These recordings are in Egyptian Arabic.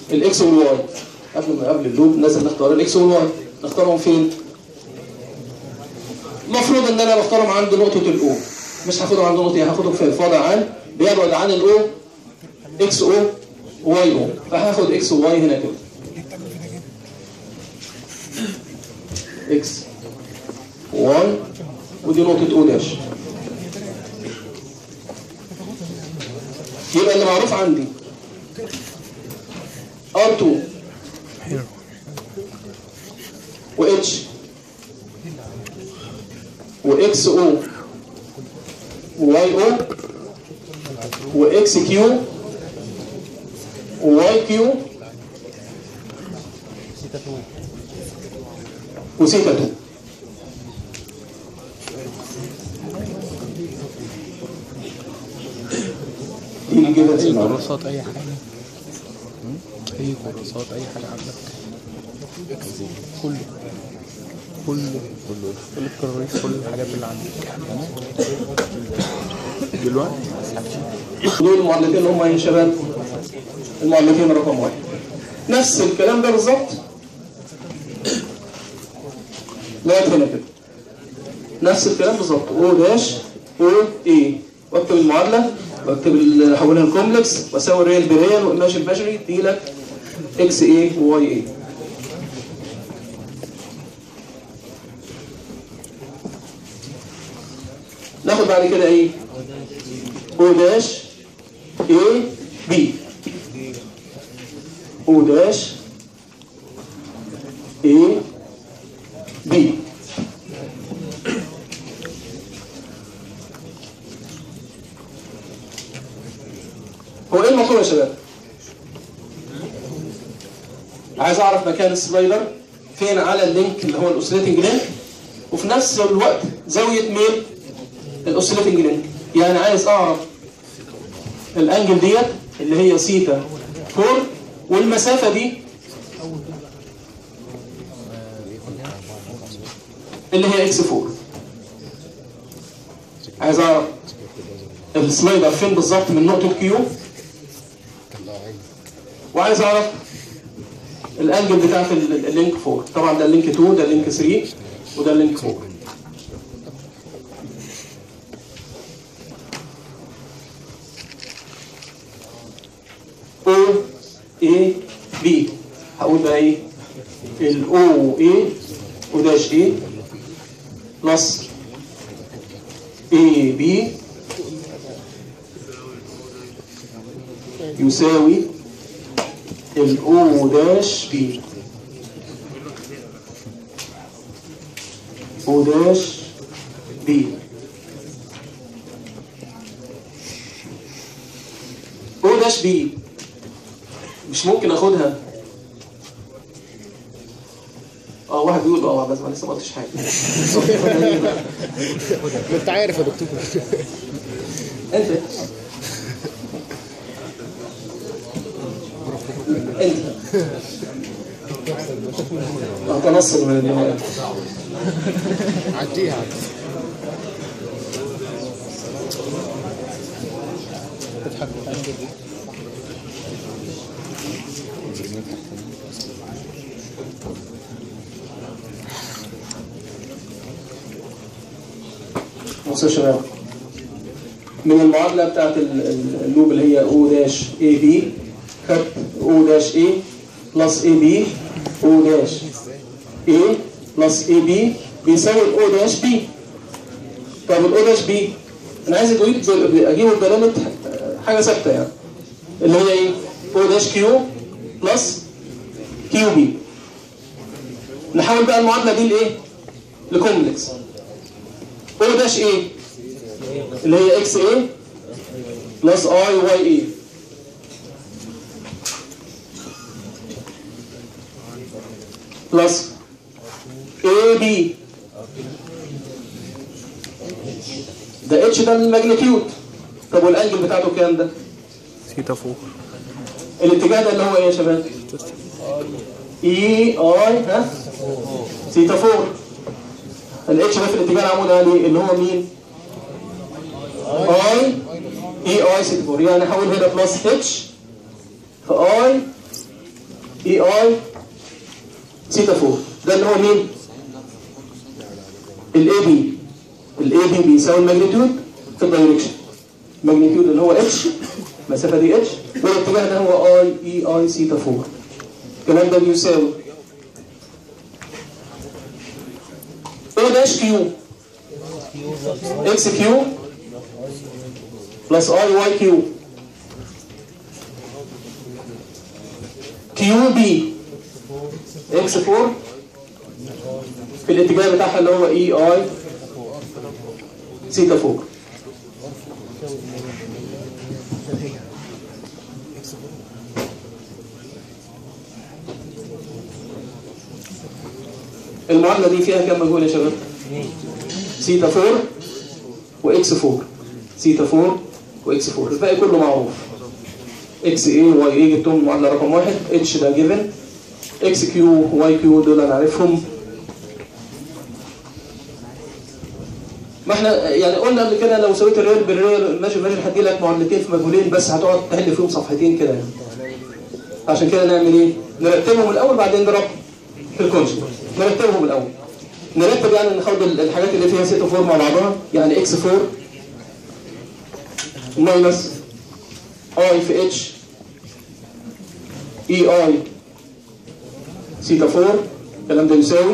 الاكس والواي قبل ما قبل اللوب لازم نختار الاكس والواي نختارهم فين المفروض ان انا بختارهم عند نقطه الاو مش هاخدهم عند نقطه هاخدهم في وضع عام بيبعد عن الاو اكس او واي او فهاخد اكس وواي هنا كده اكس واي ودي نقطه او داش يبقى اللي معروف عندي R2 و H و XO و YO و XQ و YQ و سيتا 2 دي كده اسمها كورسات اي حاجه اي كورسات اي حاجه عندك كله كله كله كل الكراريس كل الحاجات اللي عندك دلوقتي دول المعادلتين اللي هم ايه يا شباب؟ المعادلتين رقم واحد. نفس الكلام ده بالظبط لغايه هنا كده. نفس الكلام بالظبط او داش او اي واكتب المعادله واكتب ال- احولها لكومبلكس واساوي الريال بريال وايماج البشري تيجي لك اكس اي وواي اي. ناخد بعد كده ايه؟ او داش اي بي او داش اي بي هو ايه المطلوب يا شباب؟ عايز اعرف مكان السلايدر فين على اللينك اللي هو الاوسيليتنج لينك وفي نفس الوقت زاويه ميل الاوسيليتنج لينك يعني عايز اعرف الانجل ديت اللي هي سيتا 4 والمسافه دي اللي هي اكس 4 عايز اعرف السلايدر فين بالظبط من نقطه كيو وعايز اعرف الانجل بتاعت ال- اللينك 4 طبعا ده اللينك 2 ده اللينك 3 وده اللينك 4 او اي بي هقول بقى ايه الاو اي وداش اي بلس اي بي يساوي الاو داش بي او داش بي او داش بي مش ممكن اخدها اه واحد بيقول اه بس ما لسه ما قلتش حاجه ما انت عارف يا دكتور انت انت اتنصل من النهايه عديها بصوا يا شباب من المعادله بتاعت ال- ال- اللوب اللي هي او داش اي بي خدت او داش اي بلس اي بي او داش اي بلس اي بي بيساوي الاو داش بي طب الاو داش بي انا عايز اجيب اجيب البرامج حاجه ثابته يعني اللي هي ايه او داش كيو بلس كيو بي نحول بقى المعادله دي لايه لكومبلكس او داش ايه اللي هي اكس ايه بلس اي واي ايه بلس اي بي ده اتش ده الماجنتيود طب والانجل بتاعته كام ده؟ سيتا فوق الاتجاه ده اللي هو ايه يا شباب؟ اي اي ها؟ سيتا 4 الاتش ده في الاتجاه العمودي عليه اللي هو مين؟ اي اي اي سيتا 4 يعني هحول هنا بلس اتش في اي اي اي سيتا 4 ده اللي هو مين؟ الاي بي الاي بي بيساوي الماجنتيود في الدايركشن الماجنتيود اللي هو اتش المسافه دي اتش والاتجاه ده هو اي اي اي سيتا 4 الكلام ده بيساوي او داش كيو اكس كيو بلس اي واي كيو كيو بي اكس 4 في الاتجاه بتاعها اللي هو اي اي سيتا 4 المعادلة دي فيها كم مجهول يا شباب؟ سيتا 4 واكس 4 سيتا 4 واكس 4 الباقي كله معروف اكس اي واي اي جبتهم معادلة رقم واحد اتش ده جيفن اكس كيو واي كيو دول انا عارفهم ما احنا يعني قلنا قبل كده لو سويت الريال بالريال ماشي ماشي هدي لك معادلتين في مجهولين بس هتقعد تحل فيهم صفحتين كده يعني عشان كده نعمل ايه؟ نرتبهم الاول بعدين نضرب في الكونجكت نرتبهم الاول نرتب يعني ناخد الحاجات اللي فيها سيتا 4 مع بعضها يعني اكس 4 ماينس اي في اتش اي اي سيتا 4 الكلام ده يساوي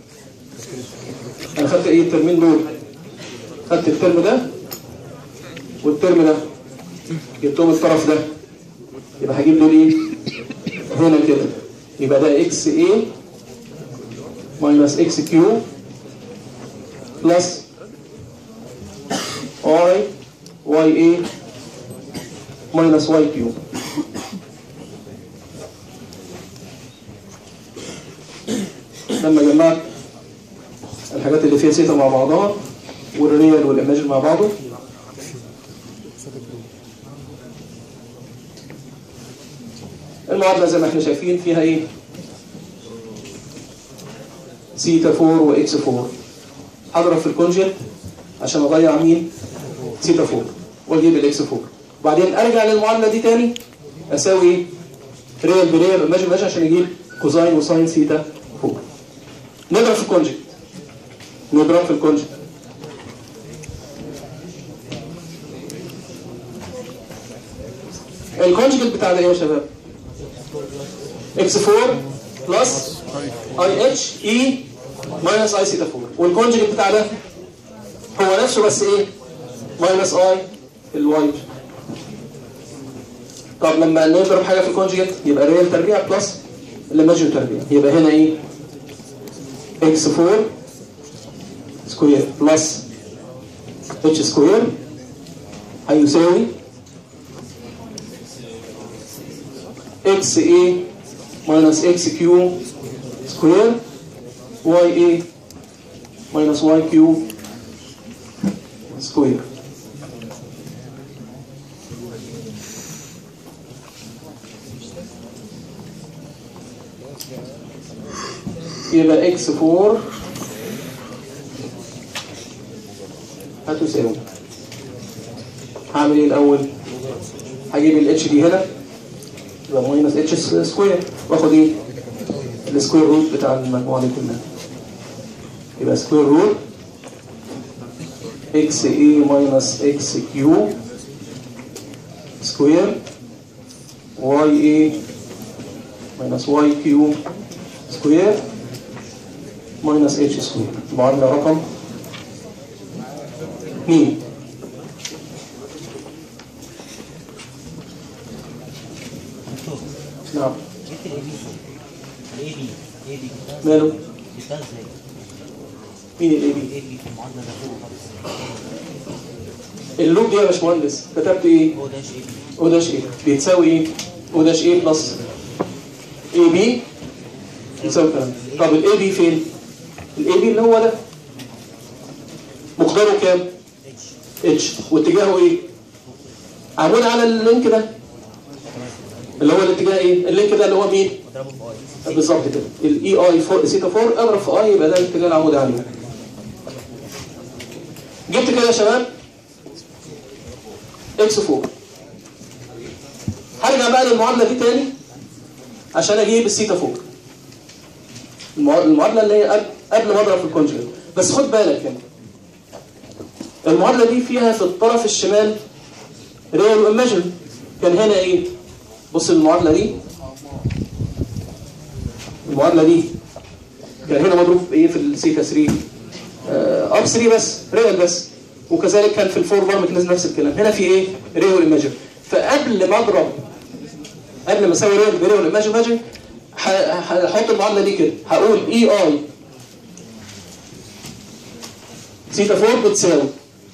انا خدت ايه الترمين دول خدت الترم ده والترم ده جبتهم الطرف ده يبقى هجيب دول ايه هنا كده يبقى ده اكس اي ماينس اكس كيو بلس اي واي اي ماينس واي كيو لما جمعت الحاجات اللي فيها سيتا مع بعضها والريال والايماجن مع بعضه المعادلة زي ما احنا شايفين فيها ايه سيتا 4 واكس 4 هضرب في الكونجنت عشان اضيع مين سيتا 4 واجيب الاكس 4 وبعدين ارجع للمعادلة دي تاني اساوي ايه ريال بريال ماشي ماشي عشان اجيب كوزاين وساين سيتا 4 نضرب في الكونجنت نضرب في الكونجنت الكونجكت بتاع ده ايه يا شباب؟ اكس 4 بلس اي اتش اي ماينس اي سيتا 4 والكونجكت بتاع ده هو نفسه بس ايه؟ ماينس اي الواي طب لما نضرب حاجه في الكونجكت يبقى ريال تربيع بلس الايماجن تربيع يبقى هنا ايه؟ اكس 4 سكوير بلس اتش سكوير هيساوي اكس اي ماينس اكس كيو سكوير واي اي ماينس واي كيو سكوير يبقى اكس 4 هتساوي هعمل ايه الاول هجيب الاتش دي هنا يبقى ماينس اتش سكوير واخد ايه السكوير روت بتاع المجموعه دي كلها يبقى سكوير روت اكس اي ماينس اكس كيو سكوير واي اي ماينس واي كيو سكوير ماينس اتش سكوير معادله رقم 2 نعم جبت الاي بي الاي بي الاي بي ماله جبتها ازاي؟ مين الاي بي الاي بي في المعادله ده فوق خالص اللوب دي يا باشمهندس كتبت ايه هو داش اي بي او داش ايه بيتساوي ايه او داش ايه بلس اي بي يساوي كام طب الاي بي فين الاي بي اللي هو ده مقداره كام اتش اتش واتجاهه ايه عمود على اللينك ده اللي هو الاتجاه ايه اللينك ده اللي هو مين اضربه في اي بالظبط كده الاي اي سيتا 4 اضرب في اي يبقى ده الاتجاه العمودي عليه جبت كده يا شباب اكس 4 هرجع بقى للمعادله دي تاني عشان اجيب السيتا فوق المع- المعادله اللي هي قبل- قبل ما اضرب في الكونجوجيت بس خد بالك هنا المعادله دي فيها في الطرف الشمال ريال وايماجن كان هنا ايه بص المعادله دي المعادله دي كان هنا مضروب ايه في السيتا 3 آه، اب 3 بس ريال بس وكذلك كان في الفور بار ميكانيزم نفس الكلام هنا في ايه ريال وايماجن فقبل ما اضرب قبل ما اسوي ريال بريال وايماجن ماجن هحط المعادله دي كده هقول اي اي سيتا 4 بتساوي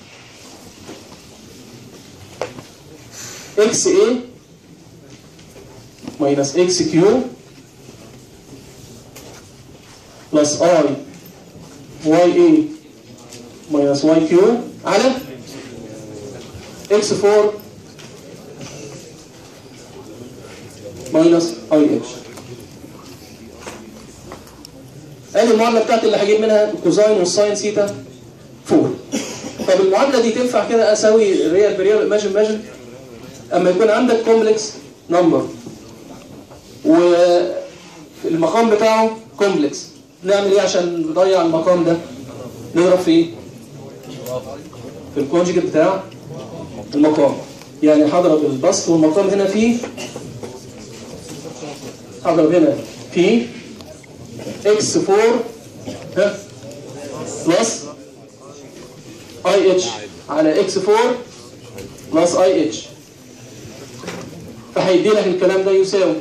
اكس اي ماينس اكس كيو بلس اي واي اي ماينس واي كيو على اكس 4 ماينس اي اتش ادي المعادله بتاعتي اللي هجيب منها الكوزاين والساين سيتا 4 طب المعادله دي تنفع كده اساوي ريال بريال ايماجن ماجن اما يكون عندك كومبلكس نمبر والمقام بتاعه كومبلكس نعمل ايه عشان نضيع المقام ده نضرب في ايه في الكونجيجيت بتاع المقام يعني هضرب البسط والمقام هنا فيه هضرب هنا في اكس 4 ها بلس اي اتش على اكس 4 بلس اي اتش فهيدي لك الكلام ده يساوي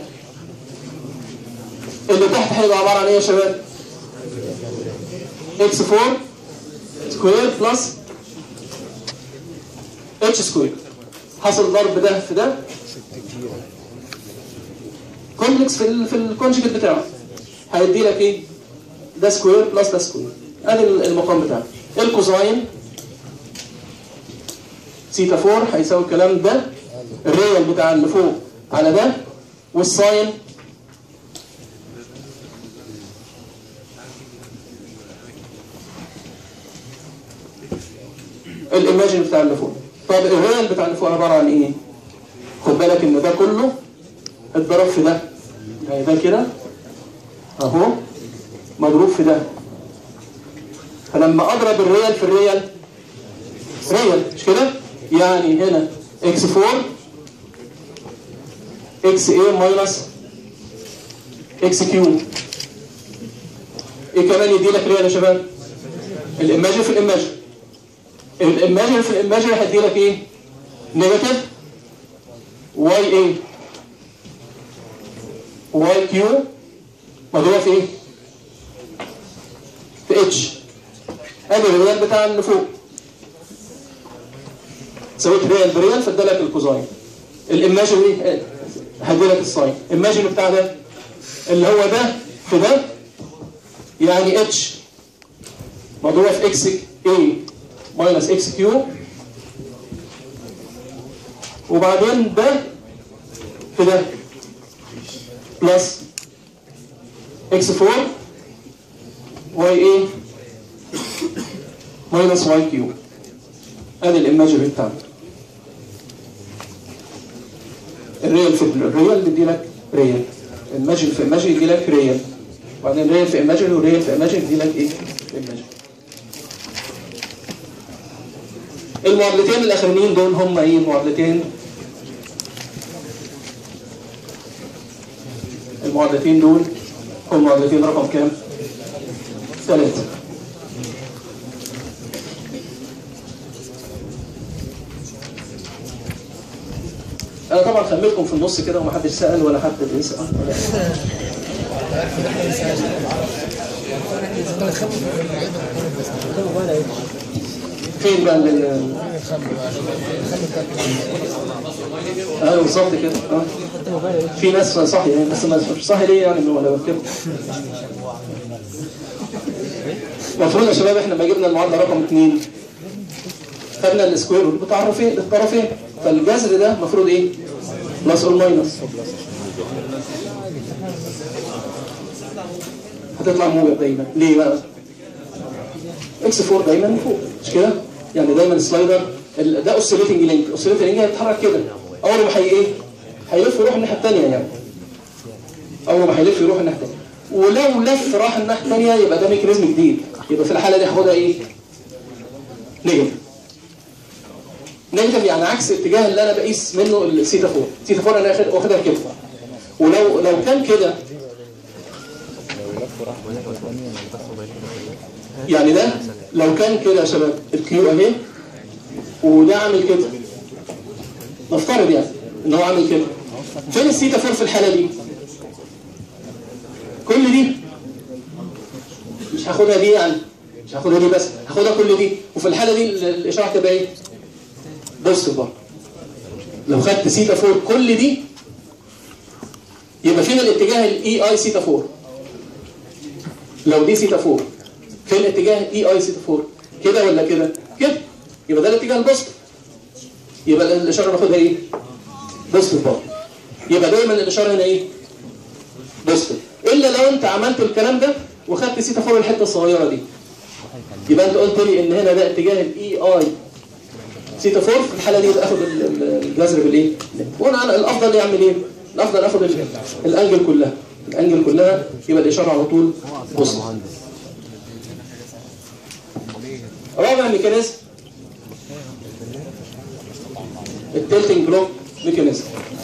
اللي تحت هيبقى عباره عن ايه يا شباب؟ اكس 4 سكوير بلس اتش سكوير حصل ضرب ده في ده كومبلكس في ال في الكونجكت بتاعه هيدي لك ايه؟ ده سكوير بلس ده سكوير ادي المقام بتاعه الكوزاين سيتا 4 هيساوي الكلام ده الريال بتاع اللي فوق على ده والساين الايماجن بتاع اللي فوق طب الريال بتاع اللي فوق عباره عن ايه خد بالك ان ده كله اتضرب في ده يعني ده كده اهو مضروب في ده فلما اضرب الريال في الريال ريال مش كده يعني هنا اكس 4 اكس اي ماينس اكس كيو ايه كمان يدي لك ريال يا شباب الايماجن في الايماجن الايماجن في الايماجن هيدي لك ايه نيجاتيف واي اي واي كيو مضروبه في ايه في اتش ادي الريال بتاع اللي فوق سويت ريال بريال فادالك الكوزاين الايماجن ايه هديلك الساين الايماجن بتاع ده اللي هو ده في ده يعني اتش مضروبه في اكس اي ماينس اكس كيو وبعدين ده في ده بلس اكس 4 واي اي ماينس واي كيو ادي الايماجري بتاعنا الريال في الريال بيدي لك ريال الماجن في الماجن يدي لك ريال وبعدين ريال في ايماجن وريال في ايماجن يدي لك ايه ايماجن المعادلتين الاخرانيين دول هم ايه معادلتين المعادلتين دول هم معادلتين رقم كام؟ ثلاثة انا طبعا خميتكم في النص كده ومحدش سأل ولا حد بيسأل ولا فين بقى ال ايوه بالظبط كده اه في ناس صاحي يعني بس ما- مش صاحي ليه يعني ولا بكتب المفروض يا شباب احنا لما جبنا المعادله رقم اثنين خدنا السكوير روت بتاع الطرفين الطرفين فالجذر ده المفروض ايه؟ بلس اور ماينس هتطلع موجب دايما ليه بقى؟ اكس 4 دايما فوق مش كده؟ يعني دايما السلايدر ال- ده اوسيليتنج لينك اوسيليتنج لينك هيتحرك كده اول ما هي ايه؟ هيلف ويروح الناحيه الثانيه يعني اول ما هيلف يروح الناحيه الثانيه ولو لف راح الناحيه الثانيه يبقى ده ميكانيزم جديد يبقى في الحاله دي هاخدها ايه؟ نيجاتيف نيجاتيف يعني عكس الاتجاه اللي انا بقيس منه السيتا 4 سيتا 4 انا واخد- واخدها كده ولو لو كان كده يعني ده لو كان كده يا شباب الكيو اهي وده عامل كده نفترض يعني ان هو عامل كده فين السيتا 4 في الحاله دي؟ كل دي مش هاخدها دي يعني مش هاخدها دي بس هاخدها كل دي وفي الحاله دي ال- الاشاره هتبقى ايه؟ بوزيتيف برضه لو خدت سيتا 4 كل دي يبقى فين الاتجاه الاي اي سيتا 4 لو دي سيتا 4 فين الاتجاه اي اي سيتا 4 كده ولا كده كده يبقى ده الاتجاه البوزيتيف يبقى الاشاره ناخدها ايه بوزيتيف برضه يبقى دايما الاشاره هنا ايه بوزيتيف الا لو انت عملت الكلام ده وخدت سيتا 4 الحته الصغيره دي يبقى انت قلت لي ان هنا ده اتجاه الاي اي سيتا 4 في الحاله دي اخد ال- ال- الجذر بالايه؟ وانا أنا الافضل يعمل ايه؟ الافضل اخد ال- الانجل كلها الانجل كلها يبقى الاشاره على طول بوزيتيف رابع ميكانيزم التلتنج بلوك ميكانيزم